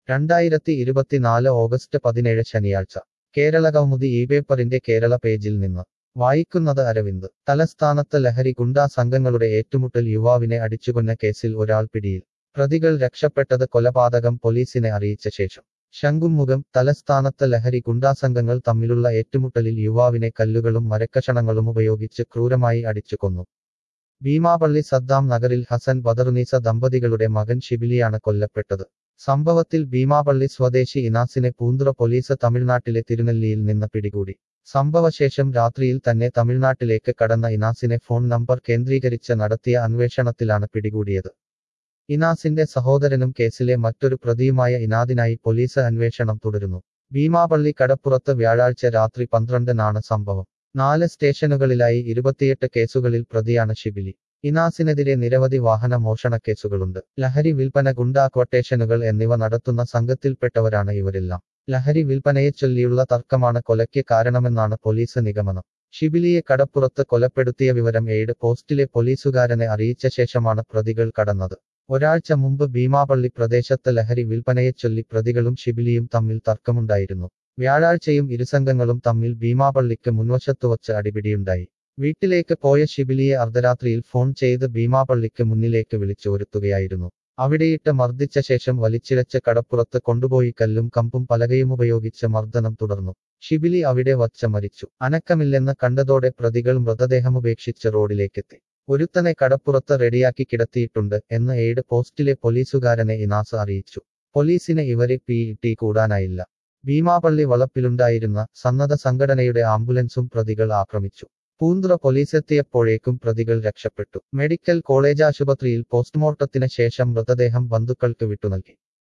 രണ്ടായിരത്തി ഇരുപത്തിനാല് ഓഗസ്റ്റ് പതിനേഴ് ശനിയാഴ്ച കേരള കൗമുദി ഈ പേപ്പറിന്റെ കേരള പേജിൽ നിന്ന് വായിക്കുന്നത് അരവിന്ദ് തലസ്ഥാനത്ത് ലഹരി ഗുണ്ടാ സംഘങ്ങളുടെ ഏറ്റുമുട്ടൽ യുവാവിനെ അടിച്ചുകൊന്ന കേസിൽ ഒരാൾ പിടിയിൽ പ്രതികൾ രക്ഷപ്പെട്ടത് കൊലപാതകം പോലീസിനെ അറിയിച്ച ശേഷം ശംഖുമുഖം തലസ്ഥാനത്ത് ലഹരി ഗുണ്ടാസംഘങ്ങൾ തമ്മിലുള്ള ഏറ്റുമുട്ടലിൽ യുവാവിനെ കല്ലുകളും മരക്കഷണങ്ങളും ഉപയോഗിച്ച് ക്രൂരമായി അടിച്ചു കൊന്നു ഭീമാപള്ളി സദ്ദാം നഗറിൽ ഹസൻ ബദറുനീസ ദമ്പതികളുടെ മകൻ ഷിബിലിയാണ് കൊല്ലപ്പെട്ടത് സംഭവത്തിൽ ഭീമാപള്ളി സ്വദേശി ഇനാസിനെ പൂന്തുറ പോലീസ് തമിഴ്നാട്ടിലെ തിരുനെല്ലിയിൽ നിന്ന് പിടികൂടി സംഭവശേഷം രാത്രിയിൽ തന്നെ തമിഴ്നാട്ടിലേക്ക് കടന്ന ഇനാസിനെ ഫോൺ നമ്പർ കേന്ദ്രീകരിച്ച് നടത്തിയ അന്വേഷണത്തിലാണ് പിടികൂടിയത് ഇനാസിന്റെ സഹോദരനും കേസിലെ മറ്റൊരു പ്രതിയുമായ ഇനാദിനായി പോലീസ് അന്വേഷണം തുടരുന്നു ഭീമാപള്ളി കടപ്പുറത്ത് വ്യാഴാഴ്ച രാത്രി പന്ത്രണ്ടിനാണ് സംഭവം നാല് സ്റ്റേഷനുകളിലായി ഇരുപത്തിയെട്ട് കേസുകളിൽ പ്രതിയാണ് ഷിബിലി ഇനാസിനെതിരെ നിരവധി വാഹന മോഷണ കേസുകളുണ്ട് ലഹരി വിൽപ്പന ഗുണ്ടാ ക്വട്ടേഷനുകൾ എന്നിവ നടത്തുന്ന സംഘത്തിൽപ്പെട്ടവരാണ് ഇവരെല്ലാം ലഹരി വിൽപ്പനയെ ചൊല്ലിയുള്ള തർക്കമാണ് കൊലയ്ക്ക് കാരണമെന്നാണ് പോലീസ് നിഗമനം ഷിബിലിയെ കടപ്പുറത്ത് കൊലപ്പെടുത്തിയ വിവരം എയ്ഡ് പോസ്റ്റിലെ പോലീസുകാരനെ അറിയിച്ച ശേഷമാണ് പ്രതികൾ കടന്നത് ഒരാഴ്ച മുമ്പ് ഭീമാപള്ളി പ്രദേശത്ത് ലഹരി വിൽപ്പനയെ ചൊല്ലി പ്രതികളും ഷിബിലിയും തമ്മിൽ തർക്കമുണ്ടായിരുന്നു വ്യാഴാഴ്ചയും ഇരുസംഘങ്ങളും തമ്മിൽ ഭീമാപള്ളിക്ക് മുൻവശത്തുവച്ച് അടിപിടിയുണ്ടായി വീട്ടിലേക്ക് പോയ ഷിബിലിയെ അർദ്ധരാത്രിയിൽ ഫോൺ ചെയ്ത് ഭീമാപള്ളിക്ക് മുന്നിലേക്ക് വിളിച്ചു വരുത്തുകയായിരുന്നു അവിടെയിട്ട് മർദ്ദിച്ച ശേഷം വലിച്ചിഴച്ച് കടപ്പുറത്ത് കൊണ്ടുപോയി കല്ലും കമ്പും പലകയും ഉപയോഗിച്ച് മർദ്ദനം തുടർന്നു ഷിബിലി അവിടെ വച്ച മരിച്ചു അനക്കമില്ലെന്ന് കണ്ടതോടെ പ്രതികൾ മൃതദേഹമുപേക്ഷിച്ച് റോഡിലേക്കെത്തി ഒരുത്തനെ കടപ്പുറത്ത് റെഡിയാക്കി കിടത്തിയിട്ടുണ്ട് എന്ന് എയ്ഡ് പോസ്റ്റിലെ പോലീസുകാരനെ ഇനാസ് അറിയിച്ചു പോലീസിന് ഇവരെ പി ടി കൂടാനായില്ല ഭീമാപള്ളി വളപ്പിലുണ്ടായിരുന്ന സന്നദ്ധ സംഘടനയുടെ ആംബുലൻസും പ്രതികൾ ആക്രമിച്ചു പൂന്തുറ പോലീസെത്തിയപ്പോഴേക്കും പ്രതികൾ രക്ഷപ്പെട്ടു മെഡിക്കൽ കോളേജ് ആശുപത്രിയിൽ പോസ്റ്റ്മോർട്ടത്തിന് ശേഷം മൃതദേഹം ബന്ധുക്കൾക്ക് വിട്ടുനൽകി